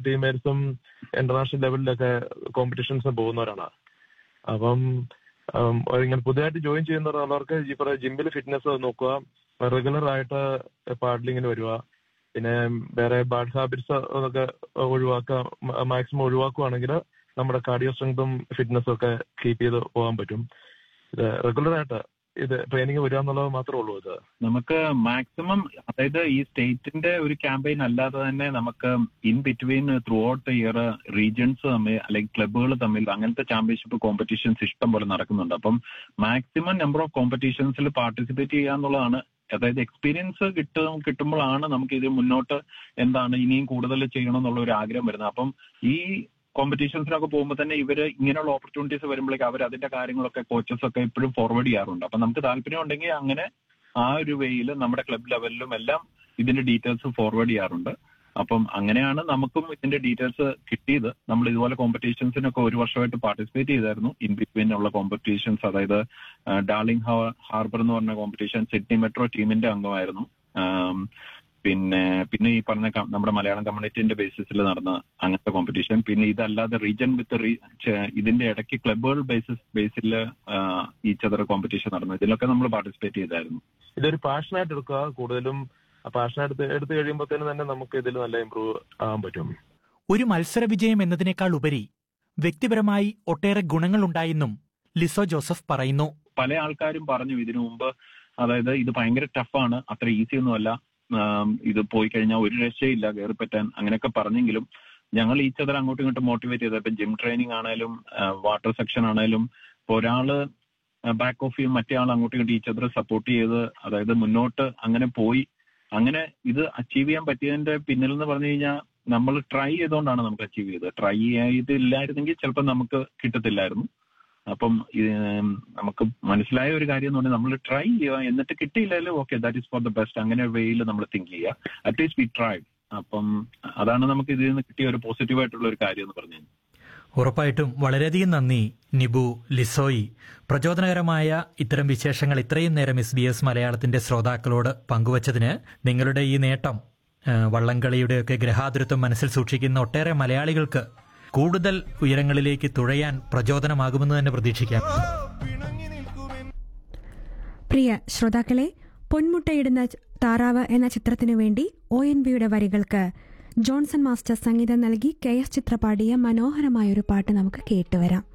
ടീമേഴ്സും international ലെവലിലൊക്കെ competitions പോകുന്നവരാണ് അപ്പം ഉം, ഇങ്ങനെ പുതിയതായിട്ട് ജോയിൻ ചെയ്യുന്നവർക്ക് ഈ പറയുന്ന ജിമ്മിൽ ഫിറ്റ്നസ് നോക്കുക റെഗുലർ ആയിട്ട് പാഡ്ലിങ്ങിന് വരിക പിന്നെ വേറെ ബാഡ് ഹാബിറ്റ്സ് ഒക്കെ ഒഴിവാക്കുക മാക്സിമം ഒഴിവാക്കുവാണെങ്കിൽ നമ്മുടെ കാർഡിയോ സ്ട്രെങ്തും ഫിറ്റ്നസും ഒക്കെ കീപ്പ് ചെയ്ത് പോകാൻ പറ്റും ഇത് റെഗുലർ ആയിട്ട് ഇത് ട്രെയിനിങ് വരിക എന്നുള്ളത് മാത്രമേ ഉള്ളൂ ഇത് നമുക്ക് മാക്സിമം അതായത് ഈ സ്റ്റേറ്റിന്റെ ഒരു ക്യാമ്പയിൻ അല്ലാതെ തന്നെ നമുക്ക് in between throughout year regions തമ്മിൽ അല്ലെങ്കിൽ ക്ലബ്ബുകൾ തമ്മിൽ അങ്ങനത്തെ ചാമ്പ്യൻഷിപ്പ് കോമ്പറ്റീഷൻസ് ഇഷ്ടം പോലെ നടക്കുന്നുണ്ട് അപ്പം മാക്സിമം നമ്പർ ഓഫ് കോമ്പറ്റീഷൻസിൽ പാർട്ടിസിപ്പേറ്റ് ചെയ്യുക എന്നുള്ളതാണ് അതായത് എക്സ്പീരിയൻസ് കിട്ടും കിട്ടുമ്പോഴാണ് നമുക്ക് ഇത് മുന്നോട്ട് എന്താണ് ഇനിയും കൂടുതൽ ചെയ്യണം എന്നുള്ള ഒരു ആഗ്രഹം വരുന്നത് അപ്പം ഈ കോമ്പറ്റീഷൻസിനൊക്കെ പോകുമ്പോൾ തന്നെ ഇവര് ഇങ്ങനെയുള്ള ഓപ്പർച്യൂണിറ്റീസ് വരുമ്പോഴേക്ക് അവർ അതിന്റെ കാര്യങ്ങളൊക്കെ കോച്ചസ് ഒക്കെ ഇപ്പോഴും ഫോർവേഡ് ചെയ്യാറുണ്ട് അപ്പൊ നമുക്ക് താല്പര്യം ഉണ്ടെങ്കിൽ അങ്ങനെ ആ ഒരു വേയിൽ നമ്മുടെ ക്ലബ് ലെവലിലും എല്ലാം ഇതിന്റെ ഡീറ്റെയിൽസ് ഫോർവേഡ് ചെയ്യാറുണ്ട് അപ്പം അങ്ങനെയാണ് നമുക്കും ഇതിന്റെ ഡീറ്റെയിൽസ് കിട്ടിയത് നമ്മൾ ഇതുപോലെ കോമ്പറ്റീഷൻസിനൊക്കെ ഒരു വർഷമായിട്ട് പാർട്ടിസിപ്പേറ്റ് ചെയ്തായിരുന്നു ഇൻ ബിറ്റ്വീൻ ഉള്ള കോമ്പറ്റീഷൻസ് അതായത് ഡാർലിംഗ് ഹാർബർ എന്ന് പറഞ്ഞ കോമ്പറ്റീഷൻ സിഡ്നി മെട്രോ ടീമിന്റെ അംഗമായിരുന്നു ആം, പിന്നെ പിന്നെ ഈ പറഞ്ഞ ക- നമ്മുടെ മലയാളം കമ്മ്യൂണിറ്റിന്റെ ബേസിസിൽ നടന്ന അങ്ങനത്തെ കോമ്പറ്റീഷൻ പിന്നെ ഇതല്ലാതെ റീജൻ വിത്ത് ഇതിന്റെ ഇടയ്ക്ക് ക്ലബുകൾ ബേസിസ് ബേസിൽ ഈ ചതറ കോമ്പറ്റീഷൻ നടന്നു ഇതിലൊക്കെ നമ്മൾ പാർട്ടിസിപ്പേറ്റ് ചെയ്തായിരുന്നു ഇതൊരു പാഷനായിട്ട് എടുക്കുക കൂടുതലും പാഷനായിട്ട് എടുത്തു കഴിയുമ്പോഴത്തേനും തന്നെ നമുക്ക് ഇതിൽ നല്ല ഇമ്പ്രൂവ് ആകാൻ പറ്റും ഒരു മത്സര വിജയം എന്നതിനേക്കാൾ ഉപരി വ്യക്തിപരമായി ഒട്ടേറെ ഗുണങ്ങളുണ്ടായെന്നും ലിസോ ജോസഫ് പറയുന്നു പല ആൾക്കാരും പറഞ്ഞു ഇതിനു മുമ്പ് അതായത് ഇത് ഭയങ്കര ടഫാണ് അത്ര ഈസി ഒന്നുമല്ല ആം, ഇത് പോയി കഴിഞ്ഞാൽ ഒരു രക്ഷയില്ല കയറിപ്പറ്റാൻ അങ്ങനെയൊക്കെ പറഞ്ഞെങ്കിലും ഞങ്ങൾ ഈ ചതർ അങ്ങോട്ടും ഇങ്ങോട്ടും മോട്ടിവേറ്റ് ചെയ്തത് ഇപ്പൊ ജിം ട്രെയിനിങ് ആണേലും വാട്ടർ സെക്ഷൻ ആണേലും ഇപ്പൊ ഒരാള് ബാക്ക് ഓഫ് ചെയ്യും മറ്റേ ആൾ അങ്ങോട്ടും ഇങ്ങോട്ടും ഈ ചതർ സപ്പോർട്ട് ചെയ്ത് അതായത് മുന്നോട്ട് അങ്ങനെ പോയി അങ്ങനെ ഇത് അച്ചീവ് ചെയ്യാൻ പറ്റിയതിന്റെ പിന്നിൽ എന്ന് പറഞ്ഞു കഴിഞ്ഞാൽ നമ്മൾ ട്രൈ ചെയ്തുകൊണ്ടാണ് നമുക്ക് അച്ചീവ് ചെയ്തത് ട്രൈ ചെയ്തില്ലായിരുന്നെങ്കിൽ ചിലപ്പോൾ നമുക്ക് കിട്ടത്തില്ലായിരുന്നു അപ്പം ഇത് നമുക്ക് മനസ്സിലായ ഒരു കാര്യം എന്ന് പറഞ്ഞാൽ നമ്മൾ ട്രൈ ചെയ്യുക എന്നിട്ട് കിട്ടിയില്ലെങ്കിലും okay that is for the best അങ്ങനെ വേയിൽ നമ്മൾ തിങ്ക് ചെയ്യുക അറ്റ്ലീസ്റ്റ് വി ട്രൈ അപ്പം അതാണ് നമുക്ക് ഇതിൽ നിന്ന് കിട്ടിയ ഒരു പോസിറ്റീവ് ആയിട്ടുള്ള ഒരു കാര്യം എന്ന് പറഞ്ഞു ഉറപ്പായിട്ടും വളരെയധികം നന്ദി നിബു ലിസോയി പ്രചോദനകരമായ ഇത്തരം വിശേഷങ്ങൾ ഇത്രയും നേരം എസ് ബി എസ് മലയാളത്തിന്റെ ശ്രോതാക്കളോട് പങ്കുവച്ചതിന് നിങ്ങളുടെ ഈ നേട്ടം ആ, വള്ളംകളിയുടെയൊക്കെ ഗ്രഹാതുരത്വം മനസ്സിൽ സൂക്ഷിക്കുന്ന ഒട്ടേറെ മലയാളികൾക്ക് കൂടുതൽ ഉയരങ്ങളിലേക്ക് തുഴയാൻ പ്രചോദനമാകുമെന്ന് തന്നെ പ്രതീക്ഷിക്കാം പ്രിയ ശ്രോതാക്കളെ പൊന്മുട്ടയിടുന്ന താറാവ് എന്ന ചിത്രത്തിനു വേണ്ടി ഒ എൻ ബിയുടെ വരികൾക്ക് ജോൺസൺ മാസ്റ്റർ സംഗീതം നൽകി കെ എസ് ചിത്ര പാടിയ മനോഹരമായൊരു പാട്ട് നമുക്ക് കേട്ടുവരാം